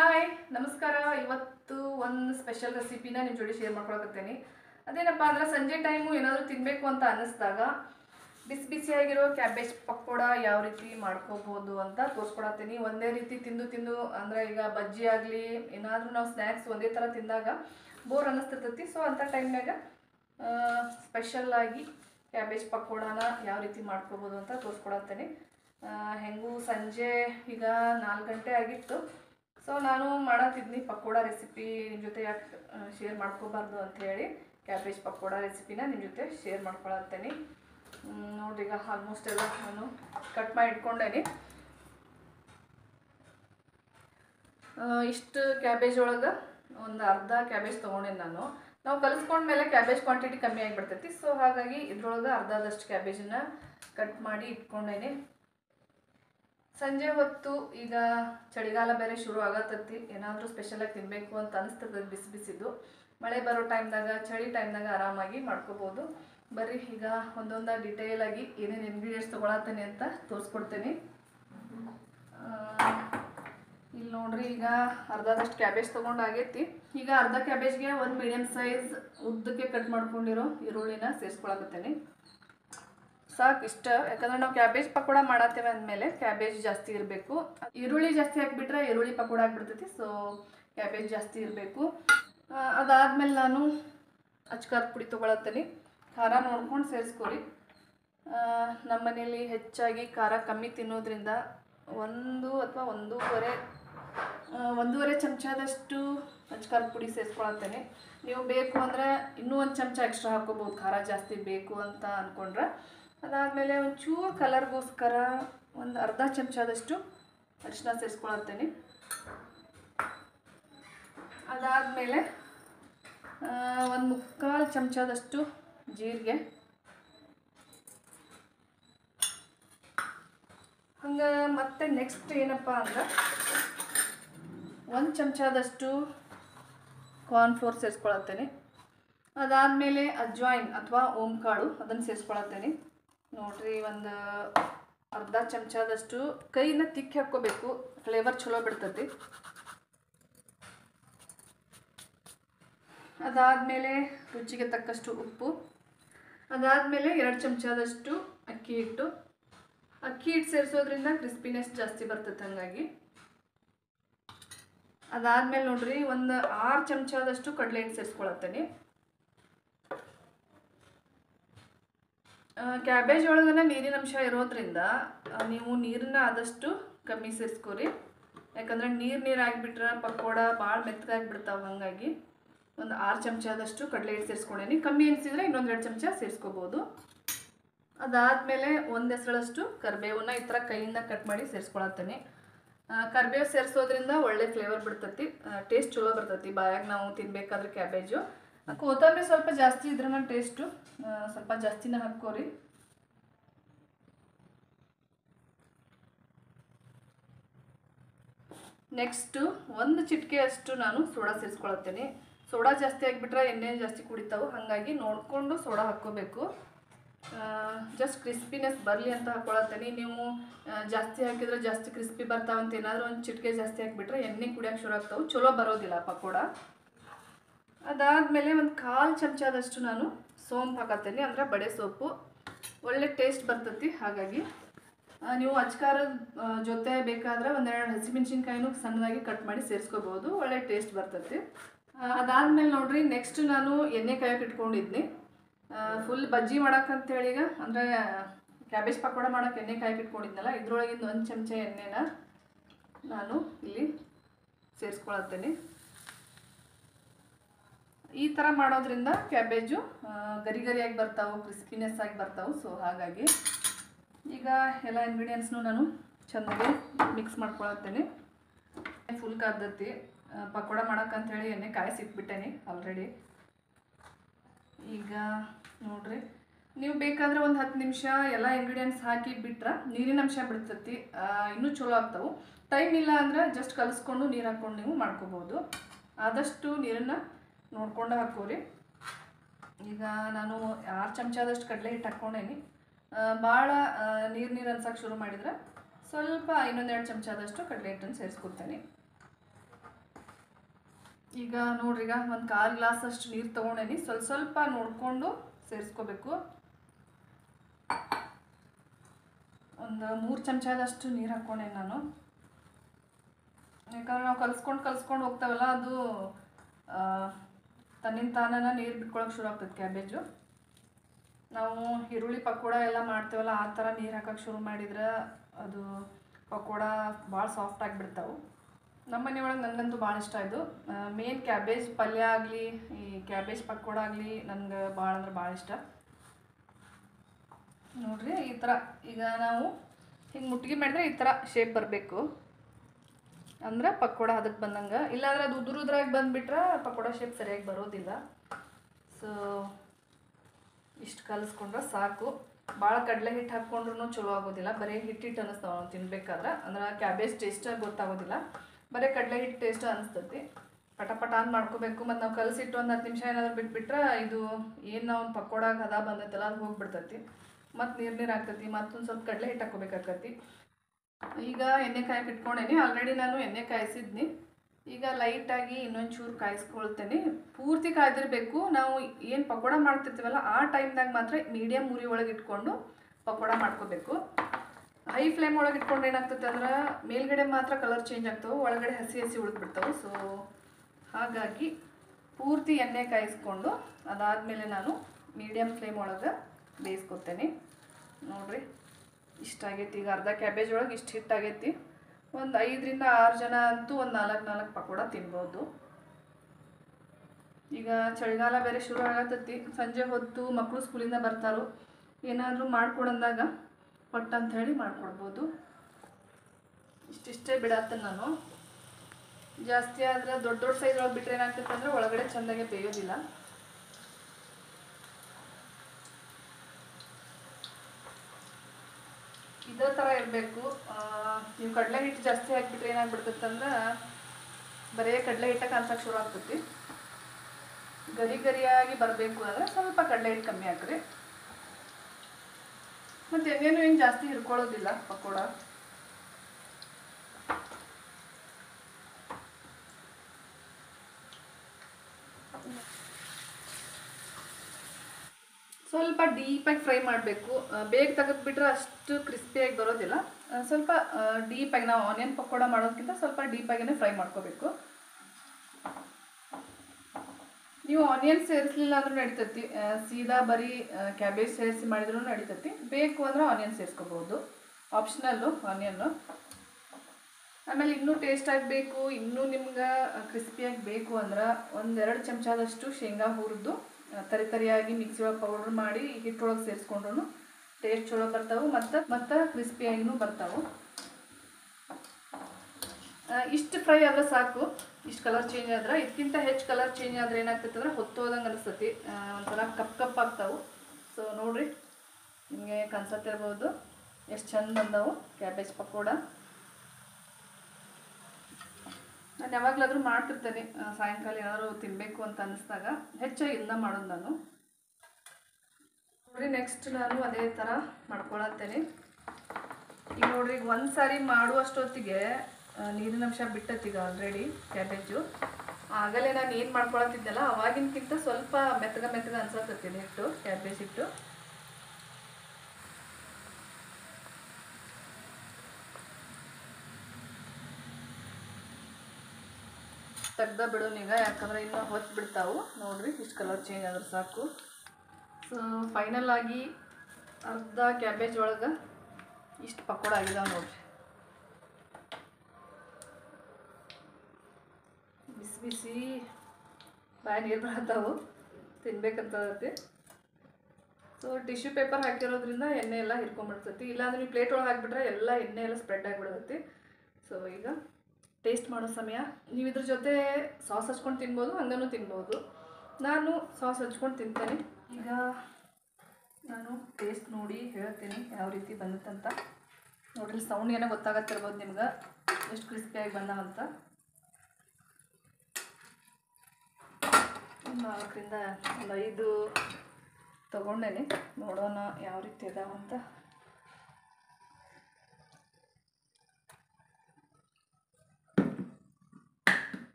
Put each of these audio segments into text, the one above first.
hi ನಮಸ್ಕಾರ ಇವತ್ತು ಒಂದು ಸ್ಪೆಷಲ್ ರೆಸಿಪಿನ ನಿಮ್ಮ ಜೋಡಿ ಶೇರ್ ಮಾಡ್ಕೊಳಕತ್ತೇನೆ ಅದೇನಪ್ಪ ಅಂದ್ರೆ ಸಂಜೆ ಟೈಮು ಏನಾದರೂ ತಿನ್ನಬೇಕು ಅಂತ ಅನ್ನಿಸ್ದಾಗ ಬಿಸಿ ಬಿಸಿಯಾಗಿರೋ ಕ್ಯಾಬೇಜ್ ಪಕೋಡ ಯಾವ ರೀತಿ ಮಾಡ್ಕೋಬೋದು ಅಂತ ತೋರಿಸ್ಕೊಡತ್ತೀನಿ ಒಂದೇ ರೀತಿ ತಿಂದು ತಿಂದು ಅಂದ್ರೆ ಈಗ ಬಜ್ಜಿ ಆಗಲಿ ಏನಾದರೂ ನಾವು ಸ್ನ್ಯಾಕ್ಸ್ ಒಂದೇ ಥರ ತಿಂದಾಗ ಬೋರ್ ಅನ್ನಿಸ್ತಿರ್ತೈತಿ ಸೊ ಅಂಥ ಟೈಮ್ನಾಗ ಸ್ಪೆಷಲ್ ಆಗಿ ಕ್ಯಾಬೇಜ್ ಪಕೋಡನ ಯಾವ ರೀತಿ ಮಾಡ್ಕೋಬೋದು ಅಂತ ತೋರಿಸ್ಕೊಡತ್ತೇನೆ ಹೆಂಗೂ ಸಂಜೆ ಈಗ ನಾಲ್ಕು ಗಂಟೆ ಆಗಿತ್ತು ಸೊ ನಾನು ಮಾಡತ್ತಿದ್ನಿ ಪಕೋಡ ರೆಸಿಪಿ ನಿಮ್ಮ ಜೊತೆ ಯಾಕೆ ಶೇರ್ ಮಾಡ್ಕೋಬಾರ್ದು ಅಂತ ಹೇಳಿ ಕ್ಯಾಬೇಜ್ ಪಕೋಡ ರೆಸಿಪಿನ ನಿಮ್ಮ ಜೊತೆ ಶೇರ್ ಮಾಡ್ಕೊಳತ್ತೇನೆ ನೋಡ್ರಿ ಈಗ ಆಲ್ಮೋಸ್ಟ್ ಎಲ್ಲ ನಾನು ಕಟ್ ಮಾಡಿ ಇಟ್ಕೊಂಡೇನಿ ಆ, ಇಷ್ಟು ಕ್ಯಾಬೇಜ್ ಒಳಗೆ ಒಂದು ಅರ್ಧ ಕ್ಯಾಬೇಜ್ ತೊಗೊಂಡೇನಿ ನಾನು ನಾವು ಕಲಿಸ್ಕೊಂಡ್ಮೇಲೆ ಕ್ಯಾಬೇಜ್ ಕ್ವಾಂಟಿಟಿ ಕಮ್ಮಿ ಆಗಿಬಿಡ್ತೈತಿ ಸೊ ಹಾಗಾಗಿ ಇದ್ರೊಳಗೆ ಅರ್ಧದಷ್ಟು ಕ್ಯಾಬೇಜನ್ನ ಕಟ್ ಮಾಡಿ ಇಟ್ಕೊಂಡೇನಿ ಸಂಜೆ ಹೊತ್ತು ಈಗ ಚಳಿಗಾಲ ಬೇರೆ ಶುರು ಆಗತ್ತೈತಿ ಏನಾದರೂ ಸ್ಪೆಷಲಾಗಿ ತಿನ್ನಬೇಕು ಅಂತ ಅನಿಸ್ತದೆ ಬಿಸಿ ಬಿಸಿದು ಮಳೆ ಬರೋ ಟೈಮ್ದಾಗ ಚಳಿ ಟೈಮ್ದಾಗ ಆರಾಮಾಗಿ ಮಾಡ್ಕೋಬೋದು ಬರ್ರಿ ಈಗ ಒಂದೊಂದು ಡೀಟೇಲ್ ಆಗಿ ಏನೇನು ಇಂಗ್ರೀಡಿಯೆಂಟ್ಸ್ ತೊಗೊಳತ್ತೇನೆ ಅಂತ ತೋರಿಸ್ಕೊಡ್ತೇನೆ ಇಲ್ಲಿ ನೋಡ್ರಿ ಈಗ ಅರ್ಧದಷ್ಟು ಕ್ಯಾಬೇಜ್ ತೊಗೊಂಡು ಆಗೈತಿ ಈಗ ಅರ್ಧ ಕ್ಯಾಬೇಜ್ಗೆ ಒಂದು ಮೀಡಿಯಮ್ ಸೈಜ್ ಉದ್ದಕ್ಕೆ ಕಟ್ ಮಾಡ್ಕೊಂಡಿರೋ ಈರುಳ್ಳಿನ ಸೇರಿಸ್ಕೊಳಕತ್ತೇನೆ ಸಾಕು ಇಷ್ಟ ಯಾಕಂದ್ರೆ ನಾವು ಕ್ಯಾಬೇಜ್ ಪಕೋಡ ಮಾಡತ್ತೇವೆ ಅಂದಮೇಲೆ ಕ್ಯಾಬೇಜ್ ಜಾಸ್ತಿ ಇರಬೇಕು ಈರುಳ್ಳಿ ಜಾಸ್ತಿ ಹಾಕ್ಬಿಟ್ರೆ ಈರುಳ್ಳಿ ಪಕೋಡ ಆಗ್ಬಿಡ್ತೈತಿ ಸೊ ಕ್ಯಾಬೇಜ್ ಜಾಸ್ತಿ ಇರಬೇಕು ಅದಾದಮೇಲೆ ನಾನು ಅಚ್ಕಾರದ ಪುಡಿ ತೊಗೊಳತ್ತೇನೆ ಖಾರ ನೋಡ್ಕೊಂಡು ಸೇರಿಸ್ಕೊರಿ ನಮ್ಮ ಮನೇಲಿ ಹೆಚ್ಚಾಗಿ ಖಾರ ಕಮ್ಮಿ ತಿನ್ನೋದ್ರಿಂದ ಒಂದು ಅಥವಾ ಒಂದೂವರೆ ಆ, ಒಂದೂವರೆ ಚಮಚದಷ್ಟು ಅಚ್ಕಾರದ ಪುಡಿ ಸೇರಿಸ್ಕೊಳತ್ತೇನೆ ನೀವು ಬೇಕು ಅಂದರೆ ಇನ್ನೂ ಒಂದು ಚಮಚ ಎಕ್ಸ್ಟ್ರಾ ಹಾಕೋಬೋದು ಖಾರ ಜಾಸ್ತಿ ಬೇಕು ಅಂತ ಅಂದ್ಕೊಂಡ್ರೆ ಅದಾದಮೇಲೆ ಒಂಚೂರು ಕಲರ್ಗೋಸ್ಕರ ಒಂದು ಅರ್ಧ ಚಮಚದಷ್ಟು ಅರಿಶಿನ ಸೇರಿಸ್ಕೊಳತ್ತೇನೆ ಅದಾದಮೇಲೆ ಒಂದು ಮುಕ್ಕಾಲು ಚಮಚದಷ್ಟು ಜೀರಿಗೆ ಹಂಗೆ ಮತ್ತೆ ನೆಕ್ಸ್ಟ್ ಏನಪ್ಪ ಅಂದ್ರೆ ಒಂದು ಚಮಚದಷ್ಟು ಕಾರ್ನ್ಫ್ಲೋರ್ ಸೇರಿಸ್ಕೊಳತ್ತೇನೆ ಅದಾದಮೇಲೆ ಅಜ್ವಾಯಿನ್ ಅಥವಾ ಓಂಕಾಳು ಅದನ್ನು ಸೇರಿಸ್ಕೊಳತ್ತೇನೆ ನೋಡ್ರಿ ಒಂದು ಅರ್ಧ ಚಮಚದಷ್ಟು ಕೈನ ತಿಕ್ಕಿ ಹಾಕ್ಕೋಬೇಕು ಫ್ಲೇವರ್ ಚಲೋ ಬಿಡ್ತೈತಿ ಅದಾದಮೇಲೆ ರುಚಿಗೆ ತಕ್ಕಷ್ಟು ಉಪ್ಪು ಅದಾದಮೇಲೆ ಎರಡು ಚಮಚದಷ್ಟು ಅಕ್ಕಿ ಹಿಟ್ಟು ಅಕ್ಕಿ ಹಿಟ್ಟು ಸೇರಿಸೋದ್ರಿಂದ ಕ್ರಿಸ್ಪಿನೆಸ್ ಜಾಸ್ತಿ ಬರ್ತೈತೆ ಹಾಗಾಗಿ ಅದಾದಮೇಲೆ ನೋಡ್ರಿ ಒಂದು ಆರು ಚಮಚದಷ್ಟು ಕಡಲೆ ಹಿಟ್ಟು ಸೇರಿಸ್ಕೊಳತ್ತೇನೆ ಕ್ಯಾಬೇಜ್ ಒಳಗನ ನೀರಿನ ಅಂಶ ಇರೋದ್ರಿಂದ ಆ, ನೀವು ನೀರನ್ನ ಆದಷ್ಟು ಕಮ್ಮಿ ಸೇರಿಸ್ಕೊರಿ ಯಾಕಂದ್ರೆ ನೀರು ನೀರು ಆಗಿಬಿಟ್ರೆ ಪಕೋಡ ಭಾಳ ಮೆತ್ತಗಾಗಿಬಿಡ್ತಾವೆ ಹಾಗಾಗಿ ಒಂದು ಆರು ಚಮಚದಷ್ಟು ಕಡಲೆ ಹಿಟ್ಟು ಸೇರಿಸ್ಕೊಂಡೇನಿ ಕಮ್ಮಿ ಅನಿಸಿದ್ರೆ ಇನ್ನೊಂದು ಎರಡು ಚಮಚ ಸೇರಿಸ್ಕೋಬೋದು ಅದಾದಮೇಲೆ ಒಂದು ಹೆಸರಷ್ಟು ಕರಿಬೇವನ್ನ ಈ ಥರ ಕೈಯಿಂದ ಕಟ್ ಮಾಡಿ ಸೇರಿಸ್ಕೊಳತ್ತೇನೆ ಕರಿಬೇವು ಸೇರಿಸೋದ್ರಿಂದ ಒಳ್ಳೆ ಫ್ಲೇವರ್ ಬಿಡ್ತೈತಿ ಟೇಸ್ಟ್ ಚಲೋ ಬರ್ತೈತಿ ಬಾಯಾಗ ನಾವು ತಿನ್ಬೇಕಾದ್ರೆ ಕ್ಯಾಬೇಜು ಕೊತ್ತಂಬರಿ ಸ್ವಲ್ಪ ಜಾಸ್ತಿ ಇದ್ರನ್ನ ಟೇಸ್ಟು ಸ್ವಲ್ಪ ಜಾಸ್ತಿನ ಹಾಕ್ಕೋರಿ ನೆಕ್ಸ್ಟು ಒಂದು ಚಿಟಿಕೆಯಷ್ಟು ನಾನು ಸೋಡಾ ಸೇರಿಸ್ಕೊಳತ್ತೇನೆ ಸೋಡಾ ಜಾಸ್ತಿ ಆಗಿಬಿಟ್ರೆ ಎಣ್ಣೆ ಜಾಸ್ತಿ ಕುಡಿತಾವೆ ಹಾಗಾಗಿ ನೋಡಿಕೊಂಡು ಸೋಡಾ ಹಾಕ್ಕೋಬೇಕು ಜಸ್ಟ್ ಕ್ರಿಸ್ಪಿನೆಸ್ ಬರಲಿ ಅಂತ ಹಾಕ್ಕೊಳತ್ತೇನೆ ನೀವು ಆ, ಜಾಸ್ತಿ ಹಾಕಿದ್ರೆ ಜಾಸ್ತಿ ಕ್ರಿಸ್ಪಿ ಬರ್ತಾವಂತ ಏನಾದರೂ ಒಂದು ಚಿಟಿಕೆ ಜಾಸ್ತಿ ಹಾಕಿಬಿಟ್ರೆ ಎಣ್ಣೆ ಕುಡಿಯೋಕೆ ಶುರು ಆಗ್ತಾವೆ ಚಲೋ ಬರೋದಿಲ್ಲ ಪಕೋಡ ಅದಾದಮೇಲೆ ಒಂದು ಕಾಲು ಚಮಚದಷ್ಟು ನಾನು ಸೋಂಪು ಹಾಕತ್ತೇನೆ ಅಂದರೆ ಬಡೆ ಸೋಪು ಒಳ್ಳೆ ಟೇಸ್ಟ್ ಬರ್ತೈತಿ ಹಾಗಾಗಿ ಆ, ನೀವು ಅಚ್ಕಾರದ ಆ, ಜೊತೆ ಬೇಕಾದರೆ ಒಂದೆರಡು ಹಸಿಮೆಣ್ಸಿನ್ಕಾಯಿನೂ ಸಣ್ಣದಾಗಿ ಕಟ್ ಮಾಡಿ ಸೇರಿಸ್ಕೋಬೋದು ಒಳ್ಳೆ ಟೇಸ್ಟ್ ಬರ್ತೈತಿ ಆ, ಅದಾದ್ಮೇಲೆ ನೋಡ್ರಿ ನೆಕ್ಸ್ಟ್ ನಾನು ಎಣ್ಣೆ ಕಾಯಕ್ಕೆ ಇಟ್ಕೊಂಡಿದ್ನಿ ಫುಲ್ ಬಜ್ಜಿ ಮಾಡಕ್ಕಂತೇಳಿ ಈಗ ಅಂದರೆ ಕ್ಯಾಬೇಜ್ ಪಕೋಡ ಮಾಡೋಕೆ ಎಣ್ಣೆ ಕಾಯಕ್ಕೆ ಇಟ್ಕೊಂಡಿದ್ನಲ್ಲ ಇದ್ರೊಳಗಿಂದ ಒಂದು ಚಮಚ ಎಣ್ಣೆನ ನಾನು ಇಲ್ಲಿ ಸೇರಿಸ್ಕೊಳತ್ತೇನೆ ಈ ಥರ ಮಾಡೋದ್ರಿಂದ ಕ್ಯಾಬೇಜು ಆ, ಗರಿ ಗರಿಯಾಗಿ ಬರ್ತಾವೆ ಕ್ರಿಸ್ಪಿನೆಸ್ ಆಗಿ ಬರ್ತಾವೆ ಸೊ ಹಾಗಾಗಿ ಈಗ ಎಲ್ಲ ಇಂಗ್ರೀಡಿಯೆಂಟ್ಸ್ನು ನಾನು ಚೆನ್ನಾಗಿ ಮಿಕ್ಸ್ ಮಾಡ್ಕೊಳತ್ತೇನೆ ಫುಲ್ ಕಾದ್ದತಿ ಪಕೋಡ ಮಾಡೋಕ್ಕಂಥೇಳಿ ಎಣ್ಣೆ ಕಾಯಿಸಿಟ್ಬಿಟ್ಟೇನೆ ಆಲ್ರೆಡಿ ಈಗ ನೋಡ್ರಿ ನೀವು ಬೇಕಾದ್ರೆ ಒಂದು ಹತ್ತು ನಿಮಿಷ ಎಲ್ಲ ಇಂಗ್ರೀಡಿಯೆಂಟ್ಸ್ ಹಾಕಿ ಬಿಟ್ರೆ ನೀರಿನ ಅಂಶ ಬಿಡ್ತೈತಿ ಆ, ಇನ್ನೂ ಚಲೋ ಆಗ್ತಾವೆ ಟೈಮ್ ಇಲ್ಲ ಅಂದ್ರೆ ಜಸ್ಟ್ ಕಲಿಸ್ಕೊಂಡು ನೀರು ಹಾಕ್ಕೊಂಡು ನೀವು ಮಾಡ್ಕೋಬೋದು ಆದಷ್ಟು ನೀರನ್ನು ನೋಡ್ಕೊಂಡು ಹಾಕೋರಿ ಈಗ ನಾನು ಆರು ಚಮಚದಷ್ಟು ಕಡಲೆ ಹಿಟ್ಟು ಹಾಕ್ಕೊಂಡೇನಿ ಭಾಳ ನೀರು ನೀರು ಅನ್ಸಕ್ಕೆ ಶುರು ಮಾಡಿದ್ರೆ ಸ್ವಲ್ಪ ಇನ್ನೊಂದೆರಡು ಚಮಚದಷ್ಟು ಕಡಲೆ ಹಿಟ್ಟನ್ನು ಸೇರಿಸ್ಕೊಡ್ತೇನೆ ಈಗ ನೋಡ್ರಿ ಈಗ ಒಂದು ಕಾಲು ಗ್ಲಾಸ್ ಅಷ್ಟು ನೀರು ತೊಗೊಂಡೇನಿ ಸ್ವಲ್ಪ ಸ್ವಲ್ಪ ನೋಡಿಕೊಂಡು ಸೇರಿಸ್ಕೋಬೇಕು ಒಂದು ಮೂರು ಚಮಚದಷ್ಟು ನೀರು ಹಾಕ್ಕೊಂಡೇನಿ ನಾನು ಯಾಕಂದ್ರೆ ನಾವು ಕಲ್ಸ್ಕೊಂಡು ಕಲ್ಸ್ಕೊಂಡು ಹೋಗ್ತಾವಲ್ಲ ಅದು ಆ, ತನ್ನಿಂದ ತಾನೇ ನೀರು ಬಿಟ್ಕೊಳಕ್ಕೆ ಶುರು ಆಗ್ತದೆ ಕ್ಯಾಬೇಜು ನಾವು ಈರುಳ್ಳಿ ಪಕೋಡ ಎಲ್ಲ ಮಾಡ್ತೇವಲ್ಲ ಆ ಥರ ನೀರು ಹಾಕಕ್ಕೆ ಶುರು ಮಾಡಿದ್ರೆ ಅದು ಪಕೋಡ ಭಾಳ ಸಾಫ್ಟ್ ಆಗಿಬಿಡ್ತಾವೆ ನಮ್ಮ ಮನೆಯೊಳಗೆ ನನಗಂತೂ ಭಾಳ ಇಷ್ಟ ಇದು ಮೇನ್ ಕ್ಯಾಬೇಜ್ ಪಲ್ಯ ಆಗಲಿ ಈ ಕ್ಯಾಬೇಜ್ ಪಕೋಡ ಆಗಲಿ ನನಗೆ ಭಾಳ ಅಂದ್ರೆ ಭಾಳ ಇಷ್ಟ ನೋಡ್ರಿ ಈ ಥರ ಈಗ ನಾವು ಹಿಂಗೆ ಮುಟ್ಟಿಗೆ ಮಾಡಿದ್ರೆ ಈ ಥರ ಶೇಪ್ ಬರಬೇಕು ಅಂದ್ರೆ ಪಕೋಡ ಅದಕ್ಕೆ ಬಂದಂಗೆ ಇಲ್ಲಾಂದ್ರೆ ಅದು ಉದುರು ಉದುರಾಗಿ ಬಂದುಬಿಟ್ರೆ ಪಕೋಡ ಶೇಪ್ ಸರಿಯಾಗಿ ಬರೋದಿಲ್ಲ ಸೊ ಇಷ್ಟು ಕಲಿಸ್ಕೊಂಡ್ರೆ ಸಾಕು ಭಾಳ ಕಡಲೆ ಹಿಟ್ಟು ಹಾಕ್ಕೊಂಡ್ರು ಚಲೋ ಆಗೋದಿಲ್ಲ ಬರೀ ಹಿಟ್ಟು ಹಿಟ್ಟು ಅನ್ನಿಸ್ತಾವ ನಾವು ತಿನ್ಬೇಕಾದ್ರೆ ಅಂದ್ರೆ ಕ್ಯಾಬೇಜ್ ಟೇಸ್ಟ್ ಗೊತ್ತಾಗೋದಿಲ್ಲ ಬರೀ ಕಡಲೆ ಹಿಟ್ಟು ಟೇಸ್ಟ್ ಅನಿಸ್ತೈತಿ ಪಟ ಪಟ ಅಂತ ಮಾಡ್ಕೋಬೇಕು ಮತ್ತು ನಾವು ಕಲಸಿಟ್ಟು ಒಂದು ಹತ್ತು ನಿಮಿಷ ಏನಾದ್ರು ಬಿಟ್ಬಿಟ್ರೆ ಇದು ಏನು ನಾವು ಪಕೋಡಾಗ ಹದ ಬಂದೈತಲ್ಲ ಅದು ಹೋಗ್ಬಿಡ್ತೈತಿ ಮತ್ತು ನೀರು ನೀರು ಆಗ್ತೈತಿ ಮತ್ತೊಂದು ಸ್ವಲ್ಪ ಕಡಲೆ ಹಿಟ್ಟು ಹಾಕೋಬೇಕಾಕತಿ ಈಗ ಎಣ್ಣೆ ಕಾಯಕ್ಕೆ ಇಟ್ಕೊಂಡೇನಿ ಆಲ್ರೆಡಿ ನಾನು ಎಣ್ಣೆ ಕಾಯಿಸಿದ್ನಿ ಈಗ ಲೈಟಾಗಿ ಇನ್ನೊಂದು ಚೂರು ಕಾಯಿಸ್ಕೊಳ್ತೇನೆ ಪೂರ್ತಿ ಕಾಯ್ದಿರಬೇಕು ನಾವು ಏನು ಪಕೋಡ ಮಾಡ್ತಿರ್ತೀವಲ್ಲ ಆ ಟೈಮ್ದಾಗ ಮಾತ್ರ ಮೀಡಿಯಮ್ ಉರಿ ಒಳಗೆ ಇಟ್ಕೊಂಡು ಪಕೋಡ ಮಾಡ್ಕೋಬೇಕು ಹೈ ಫ್ಲೇಮ್ ಒಳಗೆ ಇಟ್ಕೊಂಡ್ರೆ ಏನಾಗ್ತದೆ ಅಂದ್ರೆ ಮೇಲ್ಗಡೆ ಮಾತ್ರ ಕಲರ್ ಚೇಂಜ್ ಆಗ್ತವೆ ಒಳಗಡೆ ಹಸಿ ಹಸಿ ಉಳಿದ್ಬಿಡ್ತಾವೆ ಸೊ ಹಾಗಾಗಿ ಪೂರ್ತಿ ಎಣ್ಣೆ ಕಾಯಿಸ್ಕೊಂಡು ಅದಾದಮೇಲೆ ನಾನು ಮೀಡಿಯಮ್ ಫ್ಲೇಮ್ ಒಳಗೆ ಬೇಯಿಸ್ಕೊತೇನೆ ನೋಡ್ರಿ ಇಷ್ಟ ಆಗೈತಿ ಈಗ ಅರ್ಧ ಕ್ಯಾಬೇಜ್ ಒಳಗೆ ಇಷ್ಟು ಹಿಟ್ಟಾಗೈತಿ ಒಂದು ಐದರಿಂದ ಆರು ಜನ ಅಂತೂ ಒಂದು ನಾಲ್ಕು ನಾಲ್ಕು ಪಕೋಡ ತಿನ್ಬೋದು ಈಗ ಚಳಿಗಾಲ ಬೇರೆ ಶುರು ಆಗತ್ತೈತಿ ಸಂಜೆ ಹೊತ್ತು ಮಕ್ಕಳು ಸ್ಕೂಲಿಂದ ಬರ್ತಾರೋ ಏನಾದರೂ ಮಾಡ್ಕೊಡಂದಾಗ ಪಟ್ ಅಂತ ಹೇಳಿ ಮಾಡ್ಕೊಡ್ಬೋದು ಇಷ್ಟಿಷ್ಟೇ ಬಿಡತ್ತೆ ನಾನು ಜಾಸ್ತಿ ಆದ್ರೆ ದೊಡ್ಡ ದೊಡ್ಡ ಸೈಜ್ ಒಳಗೆ ಬಿಟ್ರೆ ಏನಾಗ್ತೈತೆ ಅಂದ್ರೆ ಒಳಗಡೆ ಚೆಂದಾಗೆ ಬೇಯೋದಿಲ್ಲ ಇದೇ ಥರ ಇರಬೇಕು ನೀವು ಕಡಲೆ ಹಿಟ್ಟು ಜಾಸ್ತಿ ಹಾಕಿಬಿಟ್ರೆ ಏನಾಗ್ಬಿಡ್ತೈತೆ ಅಂದ್ರೆ ಬರೀ ಕಡಲೆ ಹಿಟ್ಟ ಕಾಣ್ಸಕ್ಕೆ ಶುರು ಆಗ್ತೈತಿ ಗರಿ ಗರಿಯಾಗಿ ಬರಬೇಕು ಅಂದರೆ ಸ್ವಲ್ಪ ಕಡಲೆ ಹಿಟ್ಟು ಕಮ್ಮಿ ಹಾಕ್ರಿ ಮತ್ತು ಎಣ್ಣೆನೂ ಏನು ಜಾಸ್ತಿ ಹಿಡ್ಕೊಳ್ಳೋದಿಲ್ಲ ಪಕೋಡ ಸ್ವಲ್ಪ ಡೀಪಾಗಿ ಫ್ರೈ ಮಾಡಬೇಕು ಬೇಗ ತೆಗೆದ್ಬಿಟ್ರೆ ಅಷ್ಟು ಕ್ರಿಸ್ಪಿಯಾಗಿ ಬರೋದಿಲ್ಲ ಆ, ಸ್ವಲ್ಪ ಡೀಪಾಗಿ ನಾವು ಆನಿಯನ್ ಪಕೋಡ ಮಾಡೋದಕ್ಕಿಂತ ಸ್ವಲ್ಪ ಡೀಪಾಗಿನೇ ಫ್ರೈ ಮಾಡ್ಕೋಬೇಕು ನೀವು ಆನಿಯನ್ ಸೇರಿಸ್ಲಿಲ್ಲ ಅಂದ್ರೂ ನಡಿತೈತಿ ಆ, ಸೀದಾ ಬರೀ ಕ್ಯಾಬೇಜ್ ಸೇರಿಸಿ ಮಾಡಿದ್ರೂ ನಡಿತೈತಿ ಬೇಕು ಅಂದ್ರೆ ಆನಿಯನ್ ಸೇರಿಸ್ಕೋಬೋದು ಆಪ್ಷನಲ್ಲು ಆನಿಯನ್ನು ಆಮೇಲೆ ಇನ್ನೂ ಟೇಸ್ಟ್ ಆಗಬೇಕು ಇನ್ನೂ ನಿಮ್ಗೆ ಕ್ರಿಸ್ಪಿಯಾಗಿ ಬೇಕು ಅಂದ್ರೆ ಒಂದೆರಡು ಚಮಚದಷ್ಟು ಶೇಂಗಾ ಹುರಿದು ತರಿ ತರಿಯಾಗಿ ಮಿಕ್ಸಿ ಒಳಗೆ ಪೌಡ್ರ್ ಮಾಡಿ ಹಿಟ್ಟೊಳಗೆ ಸೇರಿಸ್ಕೊಂಡ್ರು ಟೇಸ್ಟ್ ಚಲೋ ಬರ್ತಾವೆ ಮತ್ತು ಮತ್ತು ಕ್ರಿಸ್ಪಿಯಾಗಿನೂ ಬರ್ತಾವೆ ಇಷ್ಟು ಫ್ರೈ ಆದ್ರೆ ಸಾಕು ಇಷ್ಟು ಕಲರ್ ಚೇಂಜ್ ಆದ್ರೆ ಇದಕ್ಕಿಂತ ಹೆಚ್ಚು ಕಲರ್ ಚೇಂಜ್ ಆದ್ರೆ ಏನಾಗ್ತೈತೆ ಅಂದ್ರೆ ಹೊತ್ತೋದಂಗೆ ಅನಿಸ್ತತಿ ಒಂಥರ ಕಪ್ ಕಪ್ ಆಗ್ತಾವೆ ಸೊ ನೋಡ್ರಿ ನಿಮಗೆ ಕನ್ಸತ್ತಿರ್ಬೋದು ಎಷ್ಟು ಚಂದ ಬಂದವು ಕ್ಯಾಬೇಜ್ ಪಕೋಡ ನಾನು ಯಾವಾಗಲಾದರೂ ಮಾಡ್ತಿರ್ತೇನೆ ಆ, ಸಾಯಂಕಾಲ ಏನಾದರೂ ತಿನ್ನಬೇಕು ಅಂತ ಅನ್ನಿಸ್ದಾಗ ಹೆಚ್ಚಾಗಿ ಇದನ್ನ ಮಾಡೋದು ನಾನು ನೋಡ್ರಿ ನೆಕ್ಸ್ಟ್ ನಾನು ಅದೇ ಥರ ಮಾಡ್ಕೊಳತ್ತೇನೆ ಈಗ ನೋಡ್ರಿ ಈಗ ಒಂದು ಸಾರಿ ಮಾಡುವಷ್ಟೊತ್ತಿಗೆ ಆ, ನೀರಿನ ಅಂಶ ಬಿಟ್ಟತ್ತೀಗ ಆಲ್ರೆಡಿ ಕ್ಯಾಬೇಜು ಆಗಲೇ ನಾನು ಏನು ಮಾಡ್ಕೊಳತ್ತಿದ್ದೆಲ್ಲ ಅವಾಗಿನಕ್ಕಿಂತ ಸ್ವಲ್ಪ ಮೆತ್ತಗ ಮೆತ್ತಗ ಅನ್ಸತ್ತೈತಿ ಹಿಟ್ಟು ಕ್ಯಾಬೇಜ್ ಹಿಟ್ಟು ತೆಗ್ದ ಬಿಡೋನೀಗ ಯಾಕಂದ್ರೆ ಇನ್ನೂ ಹೊತ್ತು ಬಿಡ್ತಾವು ನೋಡ್ರಿ ಇಷ್ಟು ಕಲರ್ ಚೇಂಜ್ ಆದ್ರೆ ಸಾಕು ಸೊ ಫೈನಲ್ ಆಗಿ ಅರ್ಧ ಕ್ಯಾಬೇಜ್ ಒಳಗೆ ಇಷ್ಟು ಪಕೋಡ ಆಗಿದಾವೆ ನೋಡ್ರಿ ಬಿಸಿ ಬಿಸಿ ಬಾಯಿ ನೀರು ಬರತ್ತಾವು ತಿನ್ಬೇಕಂತದೈತಿ ಸೊ ಟಿಶ್ಯೂ ಪೇಪರ್ ಹಾಕಿರೋದ್ರಿಂದ ಎಣ್ಣೆ ಎಲ್ಲ ಹಿರ್ಕೊಂಡ್ಬಿಡ್ತೈತಿ ಇಲ್ಲಾಂದ್ರೆ ನೀವು ಪ್ಲೇಟ್ ಒಳಗೆ ಹಾಕಿಬಿಟ್ರೆ ಎಲ್ಲ ಎಣ್ಣೆ ಎಲ್ಲ ಸ್ಪ್ರೆಡ್ ಆಗಿಬಿಡ್ತೈತಿ ಸೊ ಈಗ ಟೇಸ್ಟ್ ಮಾಡೋ ಸಮಯ ನೀವು ಇದ್ರ ಜೊತೆ ಸಾಸ್ ಹಚ್ಕೊಂಡು ತಿನ್ಬೋದು ಹಂಗನೂ ತಿನ್ಬೋದು ನಾನು ಸಾಸ್ ಹಚ್ಕೊಂಡು ತಿಂತೇನೆ ಈಗ ನಾನು ಟೇಸ್ಟ್ ನೋಡಿ ಹೇಳ್ತೀನಿ ಯಾವ ರೀತಿ ಬಂದಿತ್ತಂತ ನೋಡ್ರಿ ಸೌಂಡ್ ಏನೋ ಗೊತ್ತಾಗತ್ತಿರ್ಬೋದು ನಿಮ್ಗೆ ಎಷ್ಟು ಕ್ರಿಸ್ಪಿಯಾಗಿ ಬಂದಾವಂತ ಒಂದು ನಾಲ್ಕರಿಂದ ಒಂದು ಐದು ತೊಗೊಂಡೇನೆ ನೋಡೋಣ ಯಾವ ರೀತಿ ಇದಾವಂತ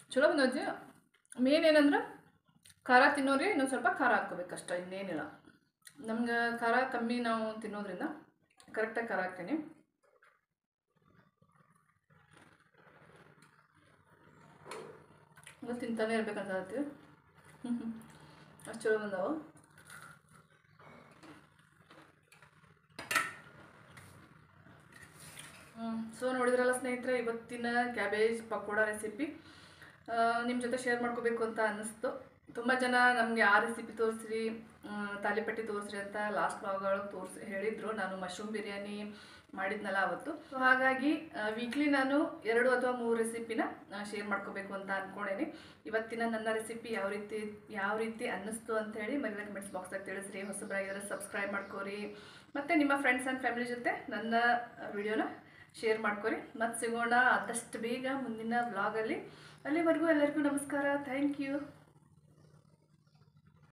ಚಲೋ ಬಂದಜ್ಜಿ ಮೇನ್ ಏನಂದ್ರೆ ಖಾರ ತಿನ್ನೋರಿ ಇನ್ನೊಂದು ಸ್ವಲ್ಪ ಖಾರ ಹಾಕ್ಕೋಬೇಕಷ್ಟ ಇನ್ನೇನಿಲ್ಲ ನಮ್ಗೆ ಖಾರ ಕಮ್ಮಿ ನಾವು ತಿನ್ನೋದ್ರಿಂದ ಕರೆಕ್ಟಾಗಿ ಖಾರ ಹಾಕ್ತೀನಿ ಅದು ತಿಂತಾನೆ ಇರ್ಬೇಕಂತ ಹೇಳ್ತೀವಿ ಅಷ್ಟು ಚಲೋ ಬಂದವು ಸೊ ನೋಡಿದ್ರಲ್ಲ ಸ್ನೇಹಿತರೆ ಇವತ್ತಿನ ಕ್ಯಾಬೇಜ್ ಪಕೋಡ ರೆಸಿಪಿ ನಿಮ್ಮ ಜೊತೆ ಶೇರ್ ಮಾಡ್ಕೋಬೇಕು ಅಂತ ಅನ್ನಿಸ್ತು ತುಂಬ ಜನ ನಮಗೆ ಆ ರೆಸಿಪಿ ತೋರಿಸ್ರಿ ತಾಲಿಪಟ್ಟಿ ತೋರಿಸ್ರಿ ಅಂತ ಲಾಸ್ಟ್ ಬ್ಲಾಗ್ಗಳು ತೋರಿಸಿ ಹೇಳಿದರು ನಾನು ಮಶ್ರೂಮ್ ಬಿರಿಯಾನಿ ಮಾಡಿದ್ನಲ್ಲ ಅವತ್ತು ಸೊ ಹಾಗಾಗಿ ವೀಕ್ಲಿ ನಾನು ಎರಡು ಅಥವಾ ಮೂರು ರೆಸಿಪಿನ ಶೇರ್ ಮಾಡ್ಕೋಬೇಕು ಅಂತ ಅಂದ್ಕೊಂಡೇನಿ ಇವತ್ತಿನ ನನ್ನ ರೆಸಿಪಿ ಯಾವ ರೀತಿ ಯಾವ ರೀತಿ ಅನ್ನಿಸ್ತು ಅಂತ ಹೇಳಿ ಮರಿದ ಕಮೆಂಟ್ಸ್ ಬಾಕ್ಸಾಗ ತಿಳಿಸ್ರಿ ಹೊಸಬರಾಗಿದ್ರೆ ಸಬ್ಸ್ಕ್ರೈಬ್ ಮಾಡ್ಕೋರಿ ಮತ್ತು ನಿಮ್ಮ ಫ್ರೆಂಡ್ಸ್ ಆ್ಯಂಡ್ ಫ್ಯಾಮಿಲಿ ಜೊತೆ ನನ್ನ ವಿಡಿಯೋನ ಶೇರ್ ಮಾಡ್ಕೊರಿ ಮತ್ತೆ ಸಿಗೋಣ ಆದಷ್ಟು ಬೇಗ ಮುಂದಿನ ವ್ಲಾಗಲ್ಲಿ ಅಲ್ಲಿವರೆಗೂ ಎಲ್ಲರಿಗೂ ನಮಸ್ಕಾರ ಥ್ಯಾಂಕ್ ಯು